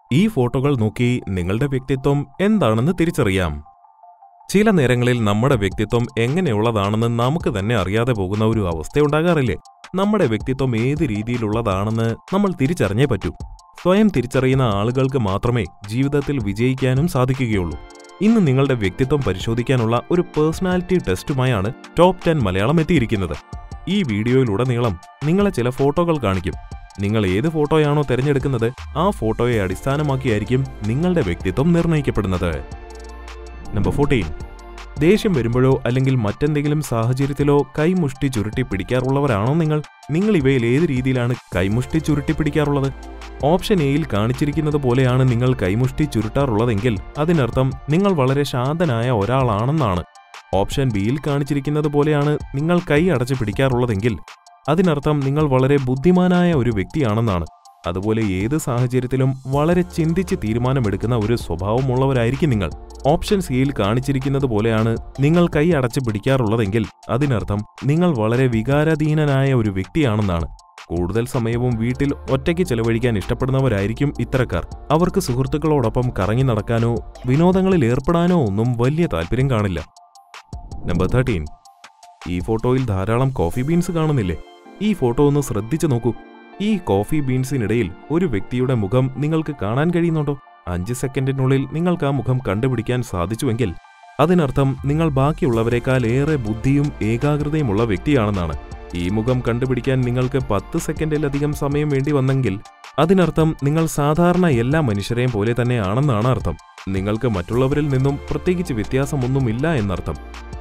ഈ ഫോട്ടോകൾ നോക്കി നിങ്ങളുടെ വ്യക്തിത്വം എന്താണെന്ന് തിരിച്ചറിയാം ചില നേരങ്ങളിൽ നമ്മുടെ വ്യക്തിത്വം എങ്ങനെയുള്ളതാണെന്ന് നമുക്ക് തന്നെ അറിയാതെ പോകുന്ന ഒരു അവസ്ഥയുണ്ടാകാറില്ലേ നമ്മുടെ വ്യക്തിത്വം ഏത് രീതിയിലുള്ളതാണെന്ന് നമ്മൾ തിരിച്ചറിഞ്ഞേ പറ്റൂ സ്വയം തിരിച്ചറിയുന്ന ആളുകൾക്ക് മാത്രമേ ജീവിതത്തിൽ വിജയിക്കാനും സാധിക്കുകയുള്ളൂ ഇന്ന് നിങ്ങളുടെ വ്യക്തിത്വം പരിശോധിക്കാനുള്ള ഒരു പേഴ്സണാലിറ്റി ടെസ്റ്റുമായാണ് ടോപ്പ് ടെൻ മലയാളം എത്തിയിരിക്കുന്നത് ഈ വീഡിയോയിലുടനീളം നിങ്ങളെ ചില ഫോട്ടോകൾ കാണിക്കും നിങ്ങൾ ഏത് ഫോട്ടോയാണോ തിരഞ്ഞെടുക്കുന്നത് ആ ഫോട്ടോയെ അടിസ്ഥാനമാക്കിയായിരിക്കും നിങ്ങളുടെ വ്യക്തിത്വം നിർണ്ണയിക്കപ്പെടുന്നത് നമ്പർ ഫോർട്ടീൻ ദേഷ്യം വരുമ്പോഴോ അല്ലെങ്കിൽ മറ്റെന്തെങ്കിലും സാഹചര്യത്തിലോ കൈമുഷ്ടി ചുരുട്ടി പിടിക്കാറുള്ളവരാണോ നിങ്ങൾ നിങ്ങൾ ഇവയിൽ ഏത് രീതിയിലാണ് കൈമുഷ്ടി ചുരുട്ടി പിടിക്കാറുള്ളത് ഓപ്ഷൻ എയിൽ കാണിച്ചിരിക്കുന്നത് പോലെയാണ് നിങ്ങൾ കൈമുഷ്ടി ചുരുട്ടാറുള്ളതെങ്കിൽ അതിനർത്ഥം നിങ്ങൾ വളരെ ശാന്തനായ ഒരാളാണെന്നാണ് ഓപ്ഷൻ ബിയിൽ കാണിച്ചിരിക്കുന്നത് പോലെയാണ് നിങ്ങൾ കൈ അടച്ചു പിടിക്കാറുള്ളതെങ്കിൽ അതിനർത്ഥം നിങ്ങൾ വളരെ ബുദ്ധിമാനായ ഒരു വ്യക്തിയാണെന്നാണ് അതുപോലെ ഏത് സാഹചര്യത്തിലും വളരെ ചിന്തിച്ച് തീരുമാനമെടുക്കുന്ന ഒരു സ്വഭാവമുള്ളവരായിരിക്കും നിങ്ങൾ ഓപ്ഷൻ സിയിൽ കാണിച്ചിരിക്കുന്നത് പോലെയാണ് നിങ്ങൾ കൈ അടച്ചു പിടിക്കാറുള്ളതെങ്കിൽ അതിനർത്ഥം നിങ്ങൾ വളരെ വികാരാധീനനായ ഒരു വ്യക്തിയാണെന്നാണ് കൂടുതൽ സമയവും വീട്ടിൽ ഒറ്റയ്ക്ക് ചെലവഴിക്കാൻ ഇഷ്ടപ്പെടുന്നവരായിരിക്കും ഇത്തരക്കാർ അവർക്ക് സുഹൃത്തുക്കളോടൊപ്പം കറങ്ങി നടക്കാനോ വിനോദങ്ങളിൽ ഏർപ്പെടാനോ ഒന്നും വലിയ താല്പര്യം കാണില്ല നമ്പർ തേർട്ടീൻ ഈ ഫോട്ടോയിൽ ധാരാളം കോഫി ബീൻസ് കാണുന്നില്ലേ ഈ ഫോട്ടോ ഒന്ന് ശ്രദ്ധിച്ചു നോക്കൂ ഈ കോഫി ബീൻസിനിടയിൽ ഒരു വ്യക്തിയുടെ മുഖം നിങ്ങൾക്ക് കാണാൻ കഴിയുന്നുണ്ടോ അഞ്ച് സെക്കൻഡിനുള്ളിൽ നിങ്ങൾക്ക് ആ മുഖം കണ്ടുപിടിക്കാൻ സാധിച്ചുവെങ്കിൽ അതിനർത്ഥം നിങ്ങൾ ബാക്കിയുള്ളവരെക്കാൾ ഏറെ ബുദ്ധിയും ഏകാഗ്രതയുമുള്ള വ്യക്തിയാണെന്നാണ് ഈ മുഖം കണ്ടുപിടിക്കാൻ നിങ്ങൾക്ക് പത്ത് സെക്കൻഡിലധികം സമയം വേണ്ടി വന്നെങ്കിൽ അതിനർത്ഥം നിങ്ങൾ സാധാരണ എല്ലാ മനുഷ്യരെയും പോലെ തന്നെയാണെന്നാണ് അർത്ഥം നിങ്ങൾക്ക് മറ്റുള്ളവരിൽ നിന്നും പ്രത്യേകിച്ച് വ്യത്യാസമൊന്നുമില്ല എന്നർത്ഥം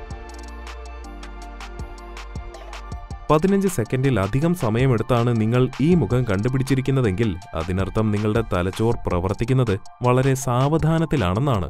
പതിനഞ്ച് സെക്കൻഡിൽ അധികം സമയമെടുത്താണ് നിങ്ങൾ ഈ മുഖം കണ്ടുപിടിച്ചിരിക്കുന്നതെങ്കിൽ അതിനർത്ഥം നിങ്ങളുടെ തലച്ചോർ പ്രവർത്തിക്കുന്നത് വളരെ സാവധാനത്തിലാണെന്നാണ്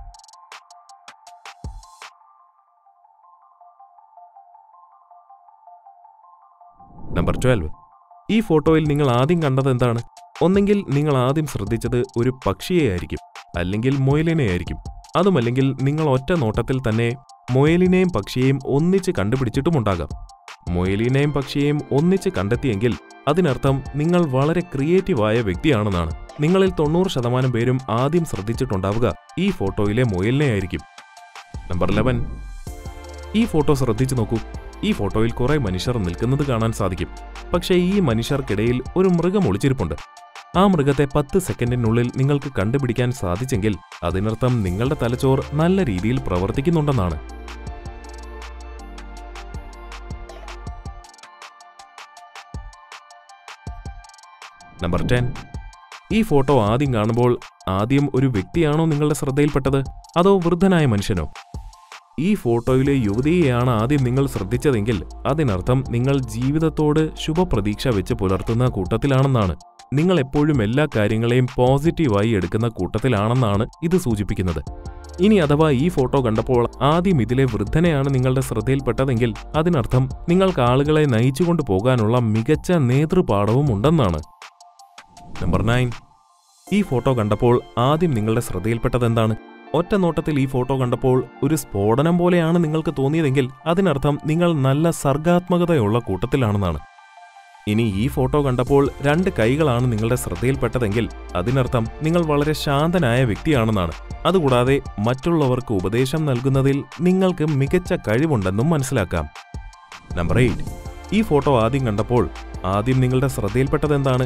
നമ്പർ ട്വൽവ് ഈ ഫോട്ടോയിൽ നിങ്ങൾ ആദ്യം കണ്ടത് എന്താണ് ഒന്നെങ്കിൽ നിങ്ങൾ ആദ്യം ശ്രദ്ധിച്ചത് ഒരു പക്ഷിയെയായിരിക്കും അല്ലെങ്കിൽ മുയലിനെയായിരിക്കും അതുമല്ലെങ്കിൽ നിങ്ങൾ ഒറ്റ നോട്ടത്തിൽ തന്നെ മുയലിനെയും പക്ഷിയെയും ഒന്നിച്ച് കണ്ടുപിടിച്ചിട്ടുമുണ്ടാകാം മുയലിനെയും പക്ഷിയെയും ഒന്നിച്ച് കണ്ടെത്തിയെങ്കിൽ അതിനർത്ഥം നിങ്ങൾ വളരെ ക്രിയേറ്റീവായ വ്യക്തിയാണെന്നാണ് നിങ്ങളിൽ തൊണ്ണൂറ് ശതമാനം പേരും ആദ്യം ശ്രദ്ധിച്ചിട്ടുണ്ടാവുക ഈ ഫോട്ടോയിലെ മുയലിനെയായിരിക്കും നമ്പർ ലെവൻ ഈ ഫോട്ടോ ശ്രദ്ധിച്ചു നോക്കൂ ഈ ഫോട്ടോയിൽ കുറെ മനുഷ്യർ നിൽക്കുന്നത് കാണാൻ സാധിക്കും പക്ഷേ ഈ മനുഷ്യർക്കിടയിൽ ഒരു മൃഗം ഒളിച്ചിരിപ്പുണ്ട് ആ മൃഗത്തെ പത്ത് സെക്കൻഡിനുള്ളിൽ നിങ്ങൾക്ക് കണ്ടുപിടിക്കാൻ സാധിച്ചെങ്കിൽ അതിനർത്ഥം നിങ്ങളുടെ തലച്ചോർ നല്ല രീതിയിൽ പ്രവർത്തിക്കുന്നുണ്ടെന്നാണ് നമ്പർ ടെൻ ഈ ഫോട്ടോ ആദ്യം കാണുമ്പോൾ ആദ്യം ഒരു വ്യക്തിയാണോ നിങ്ങളുടെ ശ്രദ്ധയിൽപ്പെട്ടത് അതോ വൃദ്ധനായ മനുഷ്യനോ ഈ ഫോട്ടോയിലെ യുവതിയെയാണ് ആദ്യം നിങ്ങൾ ശ്രദ്ധിച്ചതെങ്കിൽ അതിനർത്ഥം നിങ്ങൾ ജീവിതത്തോട് ശുഭപ്രതീക്ഷ വെച്ച് പുലർത്തുന്ന കൂട്ടത്തിലാണെന്നാണ് നിങ്ങൾ എപ്പോഴും എല്ലാ കാര്യങ്ങളെയും പോസിറ്റീവായി എടുക്കുന്ന കൂട്ടത്തിലാണെന്നാണ് ഇത് സൂചിപ്പിക്കുന്നത് ഇനി അഥവാ ഈ ഫോട്ടോ കണ്ടപ്പോൾ ആദ്യം ഇതിലെ വൃദ്ധനെയാണ് നിങ്ങളുടെ ശ്രദ്ധയിൽപ്പെട്ടതെങ്കിൽ അതിനർത്ഥം നിങ്ങൾക്ക് ആളുകളെ നയിച്ചുകൊണ്ടു പോകാനുള്ള മികച്ച നേതൃപാഠവും ഉണ്ടെന്നാണ് നമ്പർ നയൻ ഈ ഫോട്ടോ കണ്ടപ്പോൾ ആദ്യം നിങ്ങളുടെ ശ്രദ്ധയിൽപ്പെട്ടത് എന്താണ് ഒറ്റ നോട്ടത്തിൽ ഈ ഫോട്ടോ കണ്ടപ്പോൾ ഒരു സ്ഫോടനം പോലെയാണ് നിങ്ങൾക്ക് തോന്നിയതെങ്കിൽ അതിനർത്ഥം നിങ്ങൾ നല്ല സർഗാത്മകതയുള്ള കൂട്ടത്തിലാണെന്നാണ് ഇനി ഈ ഫോട്ടോ കണ്ടപ്പോൾ രണ്ട് കൈകളാണ് നിങ്ങളുടെ ശ്രദ്ധയിൽപ്പെട്ടതെങ്കിൽ അതിനർത്ഥം നിങ്ങൾ വളരെ ശാന്തനായ വ്യക്തിയാണെന്നാണ് അതുകൂടാതെ മറ്റുള്ളവർക്ക് ഉപദേശം നൽകുന്നതിൽ നിങ്ങൾക്ക് മികച്ച കഴിവുണ്ടെന്നും മനസ്സിലാക്കാം നമ്പർ എയ്റ്റ് ഈ ഫോട്ടോ ആദ്യം കണ്ടപ്പോൾ ആദ്യം നിങ്ങളുടെ ശ്രദ്ധയിൽപ്പെട്ടത് എന്താണ്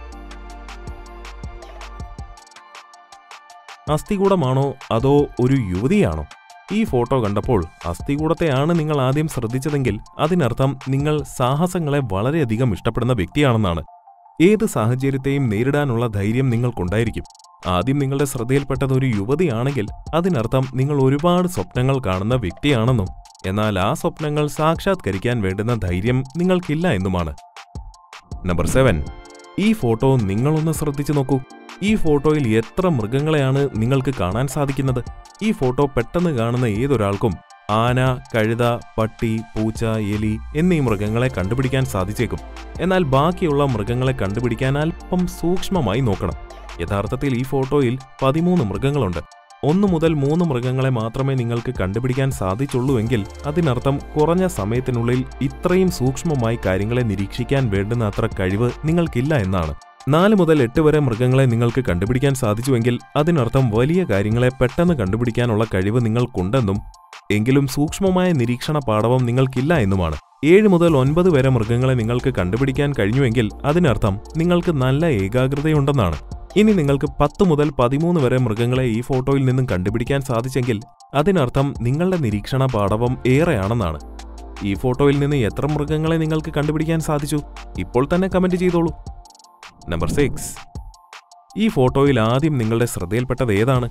അസ്ഥികൂടമാണോ അതോ ഒരു യുവതിയാണോ ഈ ഫോട്ടോ കണ്ടപ്പോൾ അസ്ഥികൂടത്തെയാണ് നിങ്ങൾ ആദ്യം ശ്രദ്ധിച്ചതെങ്കിൽ അതിനർത്ഥം നിങ്ങൾ സാഹസങ്ങളെ വളരെയധികം ഇഷ്ടപ്പെടുന്ന വ്യക്തിയാണെന്നാണ് ഏത് സാഹചര്യത്തെയും നേരിടാനുള്ള ധൈര്യം നിങ്ങൾക്കുണ്ടായിരിക്കും ആദ്യം നിങ്ങളുടെ ശ്രദ്ധയിൽപ്പെട്ടത് ഒരു യുവതിയാണെങ്കിൽ അതിനർത്ഥം നിങ്ങൾ ഒരുപാട് സ്വപ്നങ്ങൾ കാണുന്ന വ്യക്തിയാണെന്നും എന്നാൽ ആ സ്വപ്നങ്ങൾ സാക്ഷാത്കരിക്കാൻ വേണ്ടുന്ന ധൈര്യം നിങ്ങൾക്കില്ല എന്നുമാണ് നമ്പർ സെവൻ ഈ ഫോട്ടോ നിങ്ങളൊന്ന് ശ്രദ്ധിച്ചു നോക്കൂ ഈ ഫോട്ടോയിൽ എത്ര മൃഗങ്ങളെയാണ് നിങ്ങൾക്ക് കാണാൻ സാധിക്കുന്നത് ഈ ഫോട്ടോ പെട്ടെന്ന് കാണുന്ന ഏതൊരാൾക്കും ആന കഴുത പട്ടി പൂച്ച എലി എന്നീ മൃഗങ്ങളെ കണ്ടുപിടിക്കാൻ സാധിച്ചേക്കും എന്നാൽ ബാക്കിയുള്ള മൃഗങ്ങളെ കണ്ടുപിടിക്കാൻ അല്പം സൂക്ഷ്മമായി നോക്കണം യഥാർത്ഥത്തിൽ ഈ ഫോട്ടോയിൽ പതിമൂന്ന് മൃഗങ്ങളുണ്ട് ഒന്നു മുതൽ മൂന്ന് മൃഗങ്ങളെ മാത്രമേ നിങ്ങൾക്ക് കണ്ടുപിടിക്കാൻ സാധിച്ചുള്ളൂവെങ്കിൽ അതിനർത്ഥം കുറഞ്ഞ സമയത്തിനുള്ളിൽ ഇത്രയും സൂക്ഷ്മമായി കാര്യങ്ങളെ നിരീക്ഷിക്കാൻ വേണ്ടുന്ന അത്ര കഴിവ് നിങ്ങൾക്കില്ല എന്നാണ് നാല് മുതൽ എട്ട് വരെ മൃഗങ്ങളെ നിങ്ങൾക്ക് കണ്ടുപിടിക്കാൻ സാധിച്ചുവെങ്കിൽ അതിനർത്ഥം വലിയ കാര്യങ്ങളെ പെട്ടെന്ന് കണ്ടുപിടിക്കാനുള്ള കഴിവ് നിങ്ങൾക്കുണ്ടെന്നും എങ്കിലും സൂക്ഷ്മമായ നിരീക്ഷണ പാടവം നിങ്ങൾക്കില്ല എന്നുമാണ് ഏഴ് മുതൽ ഒൻപത് വരെ മൃഗങ്ങളെ നിങ്ങൾക്ക് കണ്ടുപിടിക്കാൻ കഴിഞ്ഞുവെങ്കിൽ അതിനർത്ഥം നിങ്ങൾക്ക് നല്ല ഏകാഗ്രതയുണ്ടെന്നാണ് ഇനി നിങ്ങൾക്ക് പത്ത് മുതൽ പതിമൂന്ന് വരെ മൃഗങ്ങളെ ഈ ഫോട്ടോയിൽ നിന്നും കണ്ടുപിടിക്കാൻ സാധിച്ചെങ്കിൽ അതിനർത്ഥം നിങ്ങളുടെ നിരീക്ഷണ പാടവം ഏറെയാണെന്നാണ് ഈ ഫോട്ടോയിൽ നിന്ന് എത്ര മൃഗങ്ങളെ നിങ്ങൾക്ക് കണ്ടുപിടിക്കാൻ സാധിച്ചു ഇപ്പോൾ തന്നെ കമന്റ് ചെയ്തോളൂ നമ്പർ സിക്സ് ഈ ഫോട്ടോയിൽ ആദ്യം നിങ്ങളുടെ ശ്രദ്ധയിൽപ്പെട്ടത് ഏതാണ്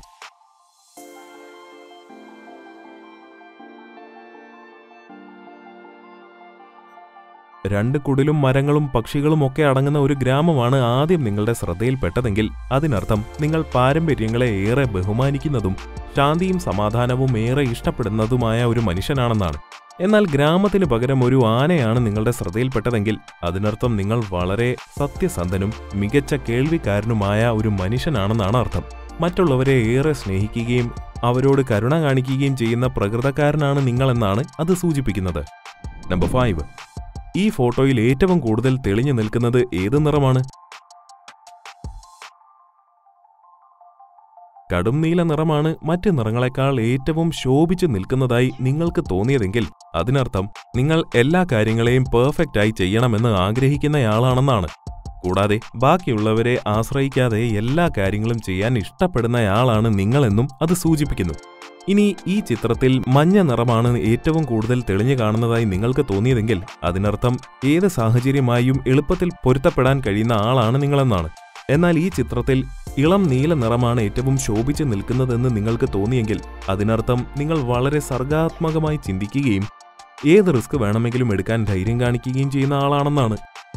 രണ്ട് കുടിലും മരങ്ങളും പക്ഷികളും ഒക്കെ അടങ്ങുന്ന ഒരു ഗ്രാമമാണ് ആദ്യം നിങ്ങളുടെ ശ്രദ്ധയിൽപ്പെട്ടതെങ്കിൽ അതിനർത്ഥം നിങ്ങൾ പാരമ്പര്യങ്ങളെ ഏറെ ബഹുമാനിക്കുന്നതും ശാന്തിയും സമാധാനവും ഏറെ ഇഷ്ടപ്പെടുന്നതുമായ ഒരു മനുഷ്യനാണെന്നാണ് എന്നാൽ ഗ്രാമത്തിന് പകരം ഒരു ആനയാണ് നിങ്ങളുടെ ശ്രദ്ധയിൽപ്പെട്ടതെങ്കിൽ അതിനർത്ഥം നിങ്ങൾ വളരെ സത്യസന്ധനും മികച്ച കേൾവിക്കാരനുമായ ഒരു മനുഷ്യനാണെന്നാണ് അർത്ഥം മറ്റുള്ളവരെ ഏറെ സ്നേഹിക്കുകയും അവരോട് കരുണ കാണിക്കുകയും ചെയ്യുന്ന പ്രകൃതക്കാരനാണ് നിങ്ങളെന്നാണ് അത് സൂചിപ്പിക്കുന്നത് നമ്പർ ഫൈവ് ഈ ഫോട്ടോയിൽ ഏറ്റവും കൂടുതൽ തെളിഞ്ഞു നിൽക്കുന്നത് ഏത് നിറമാണ് കടും നീല നിറമാണ് മറ്റ് നിറങ്ങളെക്കാൾ ഏറ്റവും ശോഭിച്ചു നിൽക്കുന്നതായി നിങ്ങൾക്ക് തോന്നിയതെങ്കിൽ അതിനർത്ഥം നിങ്ങൾ എല്ലാ കാര്യങ്ങളെയും പെർഫെക്റ്റായി ചെയ്യണമെന്ന് ആഗ്രഹിക്കുന്നയാളാണെന്നാണ് കൂടാതെ ബാക്കിയുള്ളവരെ ആശ്രയിക്കാതെ എല്ലാ കാര്യങ്ങളും ചെയ്യാൻ ഇഷ്ടപ്പെടുന്നയാളാണ് നിങ്ങളെന്നും അത് സൂചിപ്പിക്കുന്നു ഇനി ഈ ചിത്രത്തിൽ മഞ്ഞ നിറമാണ് ഏറ്റവും കൂടുതൽ തെളിഞ്ഞു കാണുന്നതായി നിങ്ങൾക്ക് തോന്നിയതെങ്കിൽ അതിനർത്ഥം ഏത് സാഹചര്യമായും എളുപ്പത്തിൽ പൊരുത്തപ്പെടാൻ കഴിയുന്ന ആളാണ് നിങ്ങളെന്നാണ് എന്നാൽ ഈ ചിത്രത്തിൽ ഇളം നീല നിറമാണ് ഏറ്റവും ശോഭിച്ചു നിൽക്കുന്നതെന്ന് നിങ്ങൾക്ക് തോന്നിയെങ്കിൽ അതിനർത്ഥം നിങ്ങൾ വളരെ സർഗാത്മകമായി ചിന്തിക്കുകയും ഏത് റിസ്ക് വേണമെങ്കിലും എടുക്കാൻ ധൈര്യം കാണിക്കുകയും ചെയ്യുന്ന ആളാണെന്നാണ്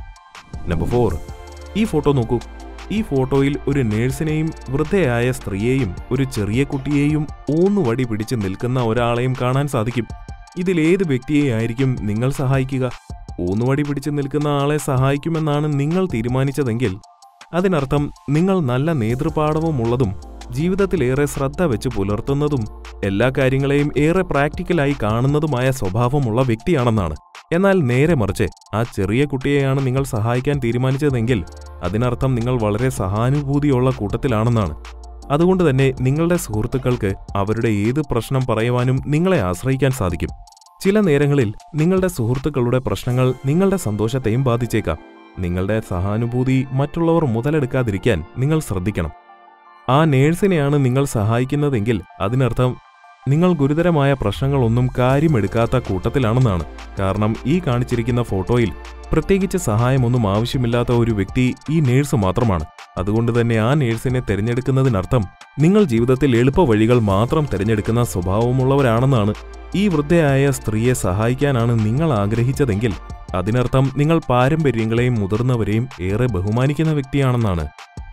നമ്പർ ഫോർ ഈ ഫോട്ടോ നോക്കൂ ഈ ഫോട്ടോയിൽ ഒരു നേഴ്സിനെയും വൃദ്ധയായ സ്ത്രീയെയും ഒരു ചെറിയ കുട്ടിയെയും ഊന്നുവടി പിടിച്ച് നിൽക്കുന്ന ഒരാളെയും കാണാൻ സാധിക്കും ഇതിലേത് വ്യക്തിയെയായിരിക്കും നിങ്ങൾ സഹായിക്കുക ഊന്നുവടി പിടിച്ച് നിൽക്കുന്ന ആളെ സഹായിക്കുമെന്നാണ് നിങ്ങൾ തീരുമാനിച്ചതെങ്കിൽ അതിനർത്ഥം നിങ്ങൾ നല്ല നേതൃപാഠവും ഉള്ളതും ജീവിതത്തിലേറെ ശ്രദ്ധ വെച്ച് പുലർത്തുന്നതും എല്ലാ കാര്യങ്ങളെയും ഏറെ പ്രാക്ടിക്കലായി കാണുന്നതുമായ സ്വഭാവമുള്ള വ്യക്തിയാണെന്നാണ് എന്നാൽ നേരെ മറിച്ച് ആ ചെറിയ കുട്ടിയെയാണ് നിങ്ങൾ സഹായിക്കാൻ തീരുമാനിച്ചതെങ്കിൽ അതിനർത്ഥം നിങ്ങൾ വളരെ സഹാനുഭൂതിയുള്ള കൂട്ടത്തിലാണെന്നാണ് അതുകൊണ്ട് തന്നെ നിങ്ങളുടെ സുഹൃത്തുക്കൾക്ക് അവരുടെ ഏത് പ്രശ്നം പറയുവാനും നിങ്ങളെ ആശ്രയിക്കാൻ സാധിക്കും ചില നേരങ്ങളിൽ നിങ്ങളുടെ സുഹൃത്തുക്കളുടെ പ്രശ്നങ്ങൾ നിങ്ങളുടെ സന്തോഷത്തെയും ബാധിച്ചേക്കാം നിങ്ങളുടെ സഹാനുഭൂതി മറ്റുള്ളവർ മുതലെടുക്കാതിരിക്കാൻ നിങ്ങൾ ശ്രദ്ധിക്കണം ആ നേഴ്സിനെയാണ് നിങ്ങൾ സഹായിക്കുന്നതെങ്കിൽ അതിനർത്ഥം നിങ്ങൾ ഗുരുതരമായ പ്രശ്നങ്ങളൊന്നും കാര്യമെടുക്കാത്ത കൂട്ടത്തിലാണെന്നാണ് കാരണം ഈ കാണിച്ചിരിക്കുന്ന ഫോട്ടോയിൽ പ്രത്യേകിച്ച് സഹായമൊന്നും ആവശ്യമില്ലാത്ത ഒരു വ്യക്തി ഈ നേഴ്സ് മാത്രമാണ് അതുകൊണ്ട് തന്നെ ആ നേഴ്സിനെ തിരഞ്ഞെടുക്കുന്നതിനർത്ഥം നിങ്ങൾ ജീവിതത്തിൽ എളുപ്പവഴികൾ മാത്രം തിരഞ്ഞെടുക്കുന്ന സ്വഭാവമുള്ളവരാണെന്നാണ് ഈ വൃദ്ധയായ സ്ത്രീയെ സഹായിക്കാനാണ് നിങ്ങൾ ആഗ്രഹിച്ചതെങ്കിൽ അതിനർത്ഥം നിങ്ങൾ പാരമ്പര്യങ്ങളെയും മുതിർന്നവരെയും ഏറെ ബഹുമാനിക്കുന്ന വ്യക്തിയാണെന്നാണ്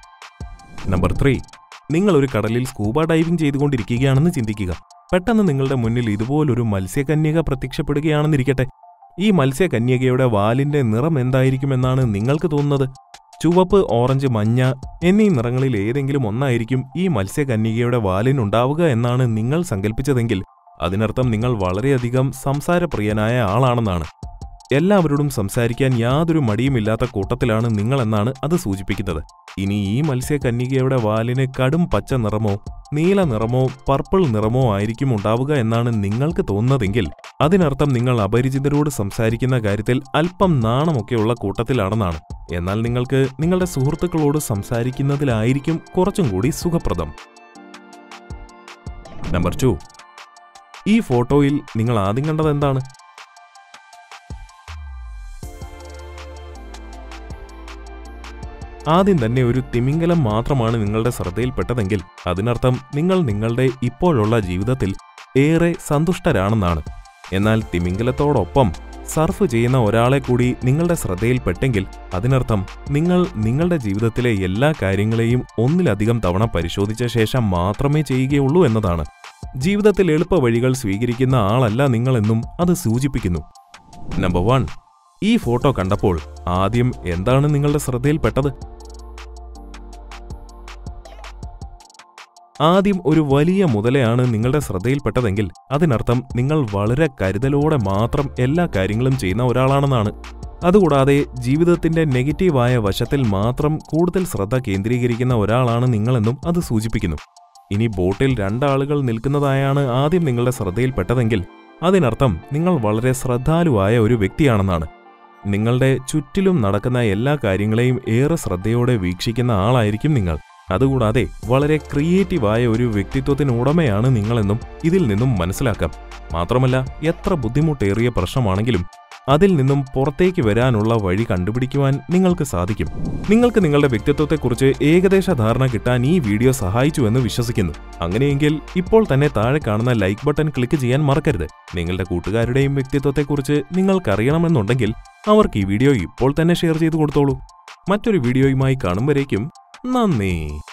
നമ്പർ ത്രീ നിങ്ങൾ ഒരു കടലിൽ സ്കൂബ ഡൈവിംഗ് ചെയ്തുകൊണ്ടിരിക്കുകയാണെന്ന് ചിന്തിക്കുക പെട്ടെന്ന് നിങ്ങളുടെ മുന്നിൽ ഇതുപോലൊരു മത്സ്യകന്യക പ്രത്യക്ഷപ്പെടുകയാണെന്നിരിക്കട്ടെ ഈ മത്സ്യകന്യകയുടെ വാലിന്റെ നിറം എന്തായിരിക്കുമെന്നാണ് നിങ്ങൾക്ക് തോന്നുന്നത് ചുവപ്പ് ഓറഞ്ച് മഞ്ഞ എന്നീ നിറങ്ങളിൽ ഏതെങ്കിലും ഒന്നായിരിക്കും ഈ മത്സ്യകന്യകയുടെ വാലിനുണ്ടാവുക എന്നാണ് നിങ്ങൾ സങ്കല്പിച്ചതെങ്കിൽ അതിനർത്ഥം നിങ്ങൾ വളരെയധികം സംസാരപ്രിയനായ ആളാണെന്നാണ് എല്ലാവരോടും സംസാരിക്കാൻ യാതൊരു മടിയുമില്ലാത്ത കൂട്ടത്തിലാണ് നിങ്ങളെന്നാണ് അത് സൂചിപ്പിക്കുന്നത് ഇനി ഈ മത്സ്യകന്യകയുടെ വാലിന് കടും പച്ച നിറമോ നീല നിറമോ പർപ്പിൾ നിറമോ ആയിരിക്കും ഉണ്ടാവുക എന്നാണ് നിങ്ങൾക്ക് തോന്നുന്നതെങ്കിൽ അതിനർത്ഥം നിങ്ങൾ അപരിചിതരോട് സംസാരിക്കുന്ന കാര്യത്തിൽ അല്പം നാണമൊക്കെയുള്ള കൂട്ടത്തിലാണെന്നാണ് എന്നാൽ നിങ്ങൾക്ക് നിങ്ങളുടെ സുഹൃത്തുക്കളോട് സംസാരിക്കുന്നതിലായിരിക്കും കുറച്ചും കൂടി സുഖപ്രദം നമ്പർ ടു ഈ ഫോട്ടോയിൽ നിങ്ങൾ ആദ്യം കണ്ടത് എന്താണ് ആദ്യം തന്നെ ഒരു തിമിംഗലം മാത്രമാണ് നിങ്ങളുടെ ശ്രദ്ധയിൽപ്പെട്ടതെങ്കിൽ അതിനർത്ഥം നിങ്ങൾ നിങ്ങളുടെ ഇപ്പോഴുള്ള ജീവിതത്തിൽ ഏറെ സന്തുഷ്ടരാണെന്നാണ് എന്നാൽ തിമിംഗലത്തോടൊപ്പം സർഫ് ചെയ്യുന്ന ഒരാളെ കൂടി നിങ്ങളുടെ ശ്രദ്ധയിൽപ്പെട്ടെങ്കിൽ അതിനർത്ഥം നിങ്ങൾ നിങ്ങളുടെ ജീവിതത്തിലെ എല്ലാ കാര്യങ്ങളെയും ഒന്നിലധികം തവണ പരിശോധിച്ച ശേഷം മാത്രമേ ചെയ്യുകയുള്ളൂ എന്നതാണ് ജീവിതത്തിൽ എളുപ്പ വഴികൾ സ്വീകരിക്കുന്ന ആളല്ല നിങ്ങളെന്നും അത് സൂചിപ്പിക്കുന്നു നമ്പർ വൺ ഈ ഫോട്ടോ കണ്ടപ്പോൾ ആദ്യം എന്താണ് നിങ്ങളുടെ ശ്രദ്ധയിൽപ്പെട്ടത് ആദ്യം ഒരു വലിയ മുതലയാണ് നിങ്ങളുടെ ശ്രദ്ധയിൽപ്പെട്ടതെങ്കിൽ അതിനർത്ഥം നിങ്ങൾ വളരെ കരുതലോടെ മാത്രം എല്ലാ കാര്യങ്ങളും ചെയ്യുന്ന ഒരാളാണെന്നാണ് അതുകൂടാതെ ജീവിതത്തിന്റെ നെഗറ്റീവായ വശത്തിൽ മാത്രം കൂടുതൽ ശ്രദ്ധ കേന്ദ്രീകരിക്കുന്ന ഒരാളാണ് നിങ്ങളെന്നും അത് സൂചിപ്പിക്കുന്നു ഇനി ബോട്ടിൽ രണ്ടാളുകൾ നിൽക്കുന്നതായാണ് ആദ്യം നിങ്ങളുടെ ശ്രദ്ധയിൽപ്പെട്ടതെങ്കിൽ അതിനർത്ഥം നിങ്ങൾ വളരെ ശ്രദ്ധാലുവായ ഒരു വ്യക്തിയാണെന്നാണ് നിങ്ങളുടെ ചുറ്റിലും നടക്കുന്ന എല്ലാ കാര്യങ്ങളെയും ഏറെ ശ്രദ്ധയോടെ വീക്ഷിക്കുന്ന ആളായിരിക്കും നിങ്ങൾ അതുകൂടാതെ വളരെ ക്രിയേറ്റീവായ ഒരു വ്യക്തിത്വത്തിന് ഉടമയാണ് നിങ്ങളെന്നും ഇതിൽ നിന്നും മനസ്സിലാക്കാം മാത്രമല്ല എത്ര ബുദ്ധിമുട്ടേറിയ പ്രശ്നമാണെങ്കിലും അതിൽ നിന്നും പുറത്തേക്ക് വരാനുള്ള വഴി കണ്ടുപിടിക്കുവാൻ നിങ്ങൾക്ക് സാധിക്കും നിങ്ങൾക്ക് നിങ്ങളുടെ വ്യക്തിത്വത്തെക്കുറിച്ച് ഏകദേശ ധാരണ കിട്ടാൻ ഈ വീഡിയോ സഹായിച്ചുവെന്ന് വിശ്വസിക്കുന്നു അങ്ങനെയെങ്കിൽ ഇപ്പോൾ തന്നെ താഴെ കാണുന്ന ലൈക്ക് ബട്ടൺ ക്ലിക്ക് ചെയ്യാൻ മറക്കരുത് നിങ്ങളുടെ കൂട്ടുകാരുടെയും വ്യക്തിത്വത്തെക്കുറിച്ച് നിങ്ങൾക്കറിയണമെന്നുണ്ടെങ്കിൽ അവർക്ക് ഈ വീഡിയോ ഇപ്പോൾ തന്നെ ഷെയർ ചെയ്തു കൊടുത്തോളൂ മറ്റൊരു വീഡിയോയുമായി കാണും വരേക്കും നന്ദി